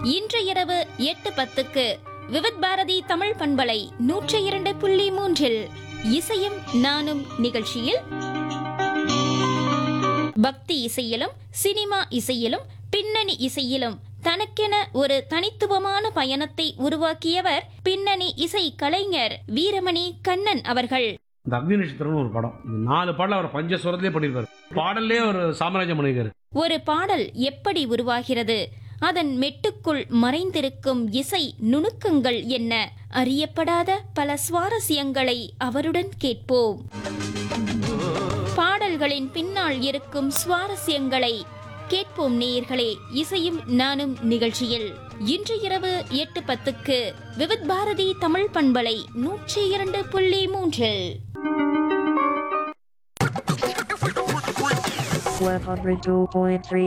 இன்று இரவு எட்டு பத்துக்கு விவித் பாரதி தமிழ் பண்பலை நூற்றி இரண்டு புள்ளி மூன்றில் இசையும் நானும் நிகழ்ச்சியில் பக்தி இசையிலும் சினிமா இசையிலும் பின்னணி இசையிலும் தனக்கென ஒரு தனித்துவமான பயணத்தை உருவாக்கியவர் பின்னணி இசை கலைஞர் வீரமணி கண்ணன் அவர்கள் இந்த அக்னி நட்சத்திரம்னு ஒரு படம் இந்த நாலு பாடல அவர் பஞ்சஸ்வரத்திலே பண்ணியிருப்பாரு பாடல்லே ஒரு சாம்ராஜ்யம் பண்ணியிருக்காரு ஒரு பாடல் எப்படி உருவாகிறது அதன் மெட்டுக்குள் மறைந்திருக்கும் இசை நுணுக்கங்கள் என்ன அறியப்படாத பல சுவாரஸ்யங்களை அவருடன் கேட்போம் பாடல்களின் பின்னால் இருக்கும் சுவாரஸ்யங்களை கேட்போம் நேயர்களே இசையும் நானும் நிகழ்ச்சியில் இன்று இரவு எட்டு பத்துக்கு விவித் பாரதி தமிழ் பண்பலை நூற்றி இரண்டு புள்ளி மூன்றில் 102.3